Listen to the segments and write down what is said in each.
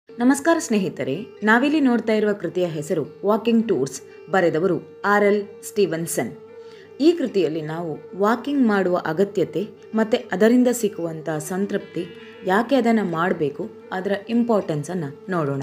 ನಮಸ್ಕಾರ ಸ್ನೇಹಿತರೆ ನಾವಿಲ್ಲಿ ನೋಡ್ತಾ ಇರುವ ಕೃತಿಯ ಹೆಸರು ವಾಕಿಂಗ್ ಟೂರ್ಸ್ ಬರೆದವರು ಆರ್ ಎಲ್ ಸ್ಟೀವನ್ಸನ್ ಈ ಕೃತಿಯಲ್ಲಿ ನಾವು ವಾಕಿಂಗ್ ಮಾಡುವ ಅಗತ್ಯತೆ ಮತ್ತು ಅದರಿಂದ ಸಿಕ್ಕುವಂಥ ಸಂತೃಪ್ತಿ ಯಾಕೆ ಅದನ್ನು ಮಾಡಬೇಕು ಅದರ ಇಂಪಾರ್ಟೆನ್ಸನ್ನು ನೋಡೋಣ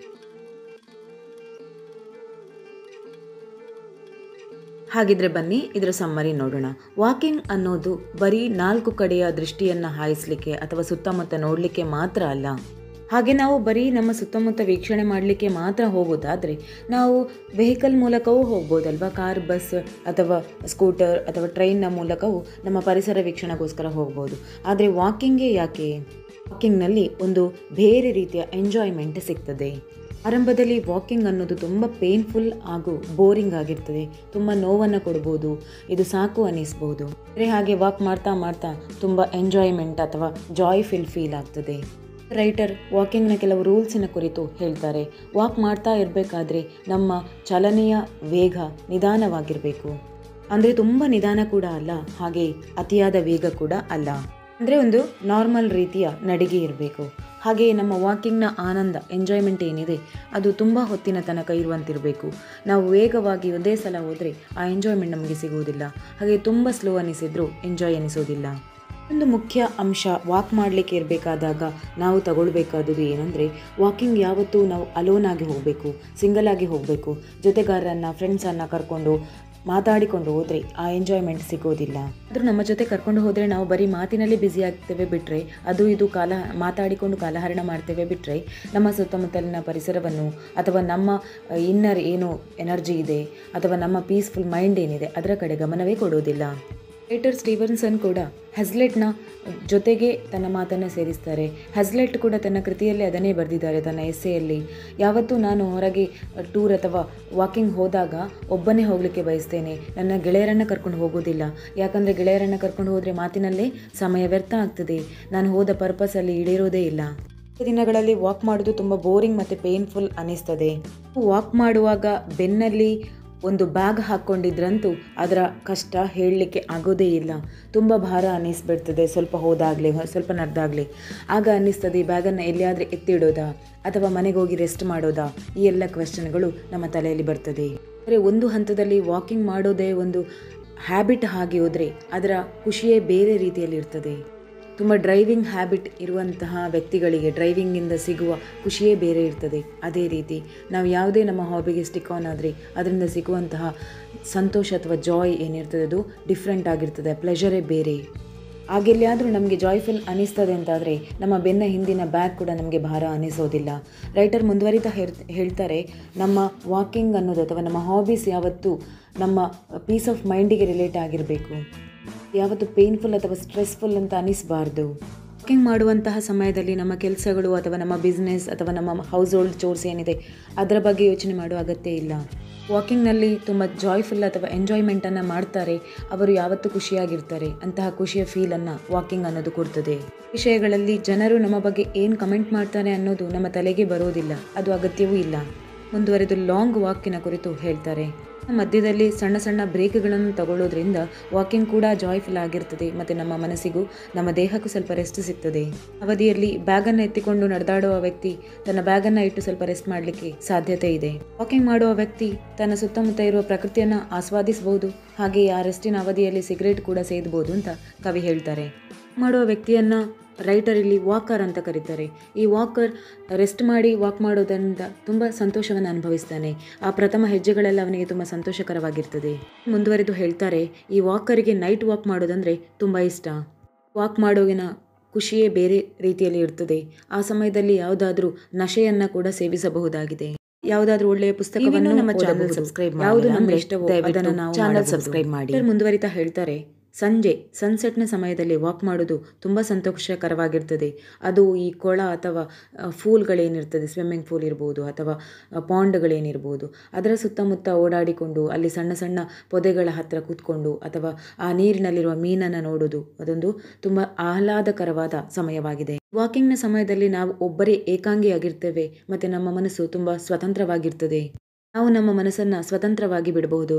ಹಾಗಿದ್ರೆ ಬನ್ನಿ ಇದರ ಸಮ್ಮರಿ ನೋಡೋಣ ವಾಕಿಂಗ್ ಅನ್ನೋದು ಬರೀ ನಾಲ್ಕು ಕಡೆಯ ದೃಷ್ಟಿಯನ್ನು ಹಾಯಿಸಲಿಕ್ಕೆ ಅಥವಾ ಸುತ್ತಮುತ್ತ ನೋಡಲಿಕ್ಕೆ ಮಾತ್ರ ಅಲ್ಲ ಹಾಗೆ ನಾವು ಬರೀ ನಮ್ಮ ಸುತ್ತಮುತ್ತ ವೀಕ್ಷಣೆ ಮಾಡಲಿಕ್ಕೆ ಮಾತ್ರ ಹೋಗೋದಾದರೆ ನಾವು ವೆಹಿಕಲ್ ಮೂಲಕವೂ ಹೋಗ್ಬೋದಲ್ವಾ ಕಾರ್ ಬಸ್ ಅಥವಾ ಸ್ಕೂಟರ್ ಅಥವಾ ಟ್ರೈನ್ನ ಮೂಲಕವೂ ನಮ್ಮ ಪರಿಸರ ವೀಕ್ಷಣೆಗೋಸ್ಕರ ಹೋಗ್ಬೋದು ಆದರೆ ವಾಕಿಂಗೇ ಯಾಕೆ ವಾಕಿಂಗ್ನಲ್ಲಿ ಒಂದು ಬೇರೆ ರೀತಿಯ ಎಂಜಾಯ್ಮೆಂಟ್ ಸಿಗ್ತದೆ ಆರಂಭದಲ್ಲಿ ವಾಕಿಂಗ್ ಅನ್ನೋದು ತುಂಬ ಪೇನ್ಫುಲ್ ಹಾಗೂ ಬೋರಿಂಗ್ ಆಗಿರ್ತದೆ ತುಂಬ ನೋವನ್ನು ಕೊಡ್ಬೋದು ಇದು ಸಾಕು ಅನ್ನಿಸ್ಬೋದು ಬೇರೆ ಹಾಗೆ ವಾಕ್ ಮಾಡ್ತಾ ಮಾಡ್ತಾ ತುಂಬ ಎಂಜಾಯ್ಮೆಂಟ್ ಅಥವಾ ಜಾಯ್ಫುಲ್ ಫೀಲ್ ಆಗ್ತದೆ ರೈಟರ್ ವಾಕಿಂಗ್ನ ಕೆಲವು ರೂಲ್ಸಿನ ಕುರಿತು ಹೇಳ್ತಾರೆ ವಾಕ್ ಮಾಡ್ತಾ ಇರಬೇಕಾದ್ರೆ ನಮ್ಮ ಚಲನೆಯ ವೇಗ ನಿಧಾನವಾಗಿರಬೇಕು ಅಂದರೆ ತುಂಬ ನಿಧಾನ ಕೂಡ ಅಲ್ಲ ಹಾಗೆ ಅತಿಯಾದ ವೇಗ ಕೂಡ ಅಲ್ಲ ಅಂದರೆ ಒಂದು ನಾರ್ಮಲ್ ರೀತಿಯ ನಡಿಗೆ ಇರಬೇಕು ಹಾಗೆ ನಮ್ಮ ವಾಕಿಂಗ್ನ ಆನಂದ ಎಂಜಾಯ್ಮೆಂಟ್ ಏನಿದೆ ಅದು ತುಂಬ ಹೊತ್ತಿನ ತನಕ ಇರುವಂತಿರಬೇಕು ನಾವು ವೇಗವಾಗಿ ಒಂದೇ ಸಲ ಹೋದರೆ ಆ ಎಂಜಾಯ್ಮೆಂಟ್ ನಮಗೆ ಸಿಗುವುದಿಲ್ಲ ಹಾಗೆ ತುಂಬ ಸ್ಲೋ ಅನಿಸಿದರೂ ಎಂಜಾಯ್ ಅನಿಸೋದಿಲ್ಲ ಒಂದು ಮುಖ್ಯ ಅಂಶ ವಾಕ್ ಮಾಡಲಿಕ್ಕೆ ಇರಬೇಕಾದಾಗ ನಾವು ತಗೊಳ್ಬೇಕಾದದ್ದು ಏನಂದರೆ ವಾಕಿಂಗ್ ಯಾವತ್ತೂ ನಾವು ಅಲೋನ್ ಆಗಿ ಹೋಗಬೇಕು ಸಿಂಗಲ್ ಆಗಿ ಹೋಗಬೇಕು ಜೊತೆಗಾರರನ್ನು ಫ್ರೆಂಡ್ಸನ್ನು ಕರ್ಕೊಂಡು ಮಾತಾಡಿಕೊಂಡು ಹೋದರೆ ಆ ಎಂಜಾಯ್ಮೆಂಟ್ ಸಿಗೋದಿಲ್ಲ ಆದರೂ ನಮ್ಮ ಜೊತೆ ಕರ್ಕೊಂಡು ಹೋದರೆ ನಾವು ಬರೀ ಮಾತಿನಲ್ಲಿ ಬ್ಯುಸಿ ಆಗ್ತೇವೆ ಬಿಟ್ಟರೆ ಅದು ಇದು ಕಾಲ ಮಾತಾಡಿಕೊಂಡು ಕಾಲಹರಣ ಮಾಡ್ತೇವೆ ಬಿಟ್ಟರೆ ನಮ್ಮ ಸುತ್ತಮುತ್ತಲಿನ ಪರಿಸರವನ್ನು ಅಥವಾ ನಮ್ಮ ಇನ್ನರ್ ಏನು ಎನರ್ಜಿ ಇದೆ ಅಥವಾ ನಮ್ಮ ಪೀಸ್ಫುಲ್ ಮೈಂಡ್ ಏನಿದೆ ಅದರ ಕಡೆ ಗಮನವೇ ಕೊಡೋದಿಲ್ಲ ರೈಟರ್ ಸ್ಟೀವನ್ಸನ್ ಕೂಡ ಹ್ಯಾಸ್ಲೆಟ್ನ ಜೊತೆಗೆ ತನ್ನ ಮಾತನ್ನು ಸೇರಿಸ್ತಾರೆ ಹ್ಯಾಸ್ಲೆಟ್ ಕೂಡ ತನ್ನ ಕೃತಿಯಲ್ಲಿ ಅದನ್ನೇ ಬರೆದಿದ್ದಾರೆ ತನ್ನ ಎಸ್ಸೆಯಲ್ಲಿ ಯಾವತ್ತೂ ನಾನು ಹೊರಗೆ ಟೂರ್ ಅಥವಾ ವಾಕಿಂಗ್ ಹೋದಾಗ ಒಬ್ಬನೇ ಹೋಗಲಿಕ್ಕೆ ಬಯಸ್ತೇನೆ ನನ್ನ ಗೆಳೆಯರನ್ನು ಕರ್ಕೊಂಡು ಹೋಗೋದಿಲ್ಲ ಯಾಕಂದರೆ ಗೆಳೆಯರನ್ನು ಕರ್ಕೊಂಡು ಹೋದರೆ ಮಾತಿನಲ್ಲೇ ಸಮಯ ವ್ಯರ್ಥ ಆಗ್ತದೆ ನಾನು ಹೋದ ಪರ್ಪಸಲ್ಲಿ ಈಡೇರೋದೇ ಇಲ್ಲ ದಿನಗಳಲ್ಲಿ ವಾಕ್ ಮಾಡೋದು ತುಂಬ ಬೋರಿಂಗ್ ಮತ್ತು ಪೇನ್ಫುಲ್ ಅನ್ನಿಸ್ತದೆ ವಾಕ್ ಮಾಡುವಾಗ ಬೆನ್ನಲ್ಲಿ ಒಂದು ಬ್ಯಾಗ್ ಹಾಕ್ಕೊಂಡಿದ್ರಂತೂ ಅದರ ಕಷ್ಟ ಹೇಳಲಿಕ್ಕೆ ಆಗೋದೇ ಇಲ್ಲ ತುಂಬ ಭಾರ ಅನ್ನಿಸ್ಬಿಡ್ತದೆ ಸ್ವಲ್ಪ ಹೋದಾಗಲೇ ಸ್ವಲ್ಪ ನಡೆದಾಗಲೇ ಆಗ ಅನ್ನಿಸ್ತದೆ ಈ ಬ್ಯಾಗನ್ನು ಎಲ್ಲಿಯಾದರೆ ಎತ್ತಿಡೋದಾ ಅಥವಾ ಮನೆಗೆ ಹೋಗಿ ರೆಸ್ಟ್ ಮಾಡೋದಾ ಈ ಎಲ್ಲ ಕ್ವೆಶನ್ಗಳು ನಮ್ಮ ತಲೆಯಲ್ಲಿ ಬರ್ತದೆ ಅಂದರೆ ಒಂದು ಹಂತದಲ್ಲಿ ವಾಕಿಂಗ್ ಮಾಡೋದೇ ಒಂದು ಹ್ಯಾಬಿಟ್ ಆಗಿ ಹೋದರೆ ಅದರ ಖುಷಿಯೇ ಬೇರೆ ರೀತಿಯಲ್ಲಿ ಇರ್ತದೆ ತುಂಬ ಡ್ರೈವಿಂಗ್ ಹ್ಯಾಬಿಟ್ ಇರುವಂತಹ ವ್ಯಕ್ತಿಗಳಿಗೆ ಡ್ರೈವಿಂಗಿಂದ ಸಿಗುವ ಖುಷಿಯೇ ಬೇರೆ ಇರ್ತದೆ ಅದೇ ರೀತಿ ನಾವು ಯಾವುದೇ ನಮ್ಮ ಹಾಬಿಗೆ ಸ್ಟಿಕ್ ಆನ್ ಆದರೆ ಅದರಿಂದ ಸಿಗುವಂತಹ ಸಂತೋಷ ಅಥವಾ ಜಾಯ್ ಏನಿರ್ತದೆ ಅದು ಡಿಫ್ರೆಂಟ್ ಆಗಿರ್ತದೆ ಪ್ಲೆಷರೇ ಬೇರೆ ಆಗೆಲ್ಲಿಯಾದರೂ ನಮಗೆ ಜಾಯ್ಫುಲ್ ಅನಿಸ್ತದೆ ಅಂತಾದರೆ ನಮ್ಮ ಬೆನ್ನ ಹಿಂದಿನ ಬ್ಯಾಗ್ ಕೂಡ ನಮಗೆ ಭಾರ ಅನಿಸೋದಿಲ್ಲ ರೈಟರ್ ಮುಂದುವರಿತಾ ಹೇಳ್ತಾರೆ ನಮ್ಮ ವಾಕಿಂಗ್ ಅನ್ನೋದು ಅಥವಾ ನಮ್ಮ ಹಾಬೀಸ್ ಯಾವತ್ತೂ ನಮ್ಮ ಪೀಸ್ ಆಫ್ ಮೈಂಡಿಗೆ ರಿಲೇಟ್ ಆಗಿರಬೇಕು ಯಾವತ್ತು ಪೇನ್ಫುಲ್ ಅಥವಾ ಸ್ಟ್ರೆಸ್ಫುಲ್ ಅಂತ ಅನಿಸಬಾರ್ದು ವಾಕಿಂಗ್ ಮಾಡುವಂತಹ ಸಮಯದಲ್ಲಿ ನಮ್ಮ ಕೆಲಸಗಳು ಅಥವಾ ನಮ್ಮ ಬಿಸ್ನೆಸ್ ಅಥವಾ ನಮ್ಮ ಹೌಸ್ ಹೋಲ್ಡ್ ಚೋರ್ಸ್ ಏನಿದೆ ಅದರ ಬಗ್ಗೆ ಯೋಚನೆ ಮಾಡುವ ಅಗತ್ಯ ಇಲ್ಲ ವಾಕಿಂಗ್ನಲ್ಲಿ ತುಂಬ ಜಾಯ್ಫುಲ್ ಅಥವಾ ಎಂಜಾಯ್ಮೆಂಟನ್ನು ಮಾಡ್ತಾರೆ ಅವರು ಯಾವತ್ತೂ ಖುಷಿಯಾಗಿರ್ತಾರೆ ಅಂತಹ ಖುಷಿಯ ಫೀಲನ್ನು ವಾಕಿಂಗ್ ಅನ್ನೋದು ಕೊಡ್ತದೆ ವಿಷಯಗಳಲ್ಲಿ ಜನರು ನಮ್ಮ ಬಗ್ಗೆ ಏನು ಕಮೆಂಟ್ ಮಾಡ್ತಾರೆ ಅನ್ನೋದು ನಮ್ಮ ತಲೆಗೆ ಬರೋದಿಲ್ಲ ಅದು ಅಗತ್ಯವೂ ಇಲ್ಲ ಮುಂದುವರೆದು ಲಾಂಗ್ ವಾಕಿನ ಕುರಿತು ಹೇಳ್ತಾರೆ ಮಧ್ಯದಲ್ಲಿ ಸಣ್ಣ ಸಣ್ಣ ಬ್ರೇಕ್ಗಳನ್ನು ತಗೊಳ್ಳೋದ್ರಿಂದ ವಾಕಿಂಗ್ ಕೂಡ ಜಾಯ್ಫುಲ್ ಆಗಿರ್ತದೆ ಮತ್ತು ನಮ್ಮ ಮನಸ್ಸಿಗೂ ನಮ್ಮ ದೇಹಕ್ಕೂ ಸ್ವಲ್ಪ ರೆಸ್ಟ್ ಸಿಗ್ತದೆ ಅವಧಿಯಲ್ಲಿ ಬ್ಯಾಗನ್ನು ಎತ್ತಿಕೊಂಡು ನಡೆದಾಡುವ ವ್ಯಕ್ತಿ ತನ್ನ ಬ್ಯಾಗನ್ನು ಇಟ್ಟು ಸ್ವಲ್ಪ ರೆಸ್ಟ್ ಮಾಡಲಿಕ್ಕೆ ಸಾಧ್ಯತೆ ಇದೆ ವಾಕಿಂಗ್ ಮಾಡುವ ವ್ಯಕ್ತಿ ತನ್ನ ಸುತ್ತಮುತ್ತ ಇರುವ ಪ್ರಕೃತಿಯನ್ನು ಆಸ್ವಾದಿಸಬಹುದು ಹಾಗೆ ಆ ರೆಸ್ಟಿನ ಅವಧಿಯಲ್ಲಿ ಸಿಗರೇಟ್ ಕೂಡ ಸೇದಬಹುದು ಅಂತ ಕವಿ ಹೇಳ್ತಾರೆ ಮಾಡುವ ವ್ಯಕ್ತಿಯನ್ನು ರೈಟರ್ ಇಲ್ಲಿ ವಾಕರ್ ಅಂತ ಕರೀತಾರೆ ಈ ವಾಕರ್ ರೆಸ್ಟ್ ಮಾಡಿ ವಾಕ್ ಮಾಡೋದ್ರಿಂದ ತುಂಬ ಸಂತೋಷವನ್ನು ಅನುಭವಿಸ್ತಾನೆ ಆ ಪ್ರಥಮ ಹೆಜ್ಜೆಗಳೆಲ್ಲ ಅವನಿಗೆ ತುಂಬ ಸಂತೋಷಕರವಾಗಿರ್ತದೆ ಮುಂದುವರೆದು ಹೇಳ್ತಾರೆ ಈ ವಾಕರಿಗೆ ನೈಟ್ ವಾಕ್ ಮಾಡೋದಂದರೆ ತುಂಬ ಇಷ್ಟ ವಾಕ್ ಮಾಡೋಗಿನ ಖುಷಿಯೇ ಬೇರೆ ರೀತಿಯಲ್ಲಿ ಇರ್ತದೆ ಆ ಸಮಯದಲ್ಲಿ ಯಾವುದಾದ್ರೂ ನಶೆಯನ್ನು ಕೂಡ ಸೇವಿಸಬಹುದಾಗಿದೆ ಯಾವುದಾದ್ರೂ ಒಳ್ಳೆಯ ಪುಸ್ತಕವನ್ನು ನಮ್ಮ ಚಾನಲ್ ಸಬ್ಸ್ಕ್ರೈಬ್ ಯಾವುದು ನಮಗೆ ಇಷ್ಟವೋ ಅದನ್ನು ನಾವು ಚಾನಲ್ ಸಬ್ಸ್ಕ್ರೈಬ್ ಮಾಡಿ ಮುಂದುವರಿತಾ ಹೇಳ್ತಾರೆ ಸಂಜೆ ಸನ್ಸೆಟ್ನ ಸಮಯದಲ್ಲಿ ವಾಕ್ ಮಾಡೋದು ತುಂಬ ಸಂತೋಷಕರವಾಗಿರ್ತದೆ ಅದು ಈ ಕೊಳ ಅಥವಾ ಫೂಲ್ಗಳೇನಿರ್ತದೆ ಸ್ವಿಮ್ಮಿಂಗ್ ಪೂಲ್ ಇರ್ಬೋದು ಅಥವಾ ಪಾಂಡ್ಗಳೇನಿರ್ಬೋದು ಅದರ ಸುತ್ತಮುತ್ತ ಓಡಾಡಿಕೊಂಡು ಅಲ್ಲಿ ಸಣ್ಣ ಸಣ್ಣ ಪೊದೆಗಳ ಹತ್ತಿರ ಕೂತ್ಕೊಂಡು ಅಥವಾ ಆ ನೀರಿನಲ್ಲಿರುವ ಮೀನನ್ನು ನೋಡೋದು ಅದೊಂದು ತುಂಬ ಆಹ್ಲಾದಕರವಾದ ಸಮಯವಾಗಿದೆ ವಾಕಿಂಗ್ನ ಸಮಯದಲ್ಲಿ ನಾವು ಒಬ್ಬರೇ ಏಕಾಂಗಿಯಾಗಿರ್ತೇವೆ ಮತ್ತು ನಮ್ಮ ಮನಸ್ಸು ತುಂಬ ಸ್ವತಂತ್ರವಾಗಿರ್ತದೆ ನಾವು ನಮ್ಮ ಮನಸ್ಸನ್ನು ಸ್ವತಂತ್ರವಾಗಿ ಬಿಡಬಹುದು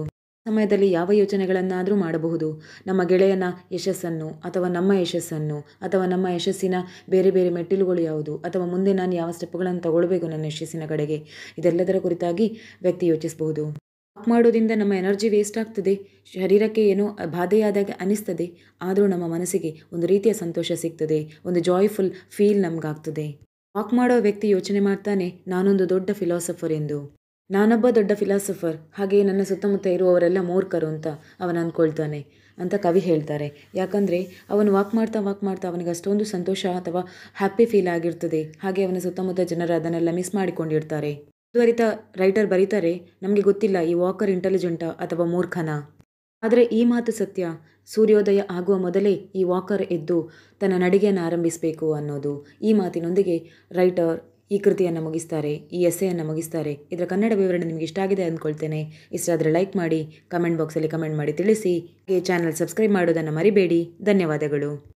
ಸಮಯದಲ್ಲಿ ಯಾವ ಯೋಚನೆಗಳನ್ನಾದರೂ ಮಾಡಬಹುದು ನಮ್ಮ ಗೆಳೆಯನ ಯಶಸ್ಸನ್ನು ಅಥವಾ ನಮ್ಮ ಯಶಸ್ಸನ್ನು ಅಥವಾ ನಮ್ಮ ಯಶಸ್ಸಿನ ಬೇರೆ ಬೇರೆ ಮೆಟ್ಟಿಲುಗಳು ಯಾವುದು ಅಥವಾ ಮುಂದೆ ನಾನು ಯಾವ ಸ್ಟೆಪ್ಗಳನ್ನು ತಗೊಳ್ಬೇಕು ನನ್ನ ಯಶಸ್ಸಿನ ಕಡೆಗೆ ಇದೆಲ್ಲದರ ಕುರಿತಾಗಿ ವ್ಯಕ್ತಿ ಯೋಚಿಸಬಹುದು ವಾಕ್ ಮಾಡೋದ್ರಿಂದ ನಮ್ಮ ಎನರ್ಜಿ ವೇಸ್ಟ್ ಆಗ್ತದೆ ಶರೀರಕ್ಕೆ ಏನೋ ಬಾಧೆಯಾದಾಗ ಅನಿಸ್ತದೆ ಆದರೂ ನಮ್ಮ ಮನಸ್ಸಿಗೆ ಒಂದು ರೀತಿಯ ಸಂತೋಷ ಸಿಗ್ತದೆ ಒಂದು ಜಾಯ್ಫುಲ್ ಫೀಲ್ ನಮಗಾಗ್ತದೆ ವಾಕ್ ಮಾಡೋ ವ್ಯಕ್ತಿ ಯೋಚನೆ ಮಾಡ್ತಾನೆ ನಾನೊಂದು ದೊಡ್ಡ ಫಿಲಾಸಫರ್ ಎಂದು ನಾನೊಬ್ಬ ದೊಡ್ಡ ಫಿಲಾಸಫರ್ ಹಾಗೆಯೇ ನನ್ನ ಸುತ್ತಮುತ್ತ ಇರುವವರೆಲ್ಲ ಮೂರ್ಖರು ಅಂತ ಅವನು ಅಂದ್ಕೊಳ್ತಾನೆ ಅಂತ ಕವಿ ಹೇಳ್ತಾರೆ ಯಾಕಂದರೆ ಅವನು ವಾಕ್ ಮಾಡ್ತಾ ವಾಕ್ ಮಾಡ್ತಾ ಅವನಿಗೆ ಅಷ್ಟೊಂದು ಸಂತೋಷ ಅಥವಾ ಹ್ಯಾಪಿ ಫೀಲ್ ಆಗಿರ್ತದೆ ಹಾಗೆ ಅವನ ಸುತ್ತಮುತ್ತ ಜನರು ಅದನ್ನೆಲ್ಲ ಮಿಸ್ ಮಾಡಿಕೊಂಡಿರ್ತಾರೆ ಮುಂದುವರಿತ ರೈಟರ್ ಬರೀತಾರೆ ನಮಗೆ ಗೊತ್ತಿಲ್ಲ ಈ ವಾಕರ್ ಇಂಟೆಲಿಜೆಂಟಾ ಅಥವಾ ಮೂರ್ಖನ ಆದರೆ ಈ ಮಾತು ಸತ್ಯ ಸೂರ್ಯೋದಯ ಆಗುವ ಮೊದಲೇ ಈ ವಾಕರ್ ಎದ್ದು ತನ್ನ ನಡಿಗೆಯನ್ನು ಆರಂಭಿಸಬೇಕು ಅನ್ನೋದು ಈ ಮಾತಿನೊಂದಿಗೆ ರೈಟರ್ ಈ ಕೃತಿಯನ್ನು ಮುಗಿಸ್ತಾರೆ ಈ ಎಸ್ಸೆಯನ್ನು ಮುಗಿಸ್ತಾರೆ ಇದರ ಕನ್ನಡ ವಿವರಣೆ ನಿಮಗೆ ಇಷ್ಟ ಆಗಿದೆ ಅಂದ್ಕೊಳ್ತೇನೆ ಇಷ್ಟ ಆದರೆ ಲೈಕ್ ಮಾಡಿ ಕಮೆಂಟ್ ಬಾಕ್ಸಲ್ಲಿ ಕಮೆಂಟ್ ಮಾಡಿ ತಿಳಿಸಿ ಹಾಗೆ ಚಾನಲ್ ಸಬ್ಸ್ಕ್ರೈಬ್ ಮಾಡೋದನ್ನು ಮರಿಬೇಡಿ ಧನ್ಯವಾದಗಳು